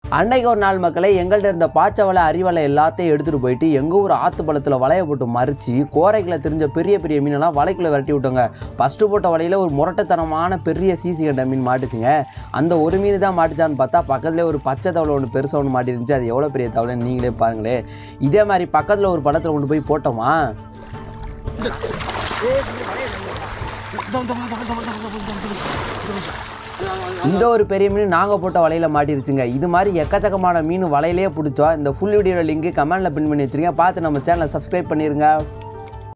அன்னைக்கு ஒரு நாள் மக்களை எங்கள்கிட்ட இருந்த பாச்சை வலை அறிவலை எல்லாத்தையும் எடுத்துகிட்டு போயிட்டு எங்கள் ஊர் ஆற்று பள்ளத்தில் வலையை போட்டு மறித்து கோரைகளை தெரிஞ்ச பெரிய பெரிய மீனெல்லாம் வலைக்குள்ளே விரட்டி விட்டோங்க ஃபஸ்ட்டு போட்ட வலையில் ஒரு முரட்டுத்தனமான பெரிய சீசி கண்ட மீன் மாட்டுச்சுங்க அந்த ஒரு மீன் தான் மாட்டுச்சான்னு பார்த்தா பக்கத்துலேயே ஒரு பச்சை தவளை ஒன்று பெருசாக ஒன்று மாட்டிருந்துச்சு அது எவ்வளோ பெரிய தவளைன்னு நீங்களே பாருங்களே இதே மாதிரி பக்கத்தில் ஒரு படத்தில் கொண்டு போய் போட்டோமா இந்த ஒரு பெரிய மீன் நாங்கள் போட்ட வலையில் மாட்டிருச்சுங்க இது மாதிரி எக்கச்சக்கமான மீன் வலையிலே பிடிச்சோம் இந்த ஃபுல் வீடியோட லிங்க் கமெண்ட்டில் பின் பண்ணி வச்சிருக்கேன் பார்த்து நம்ம சேனலை சப்ஸ்கிரைப் பண்ணிருங்க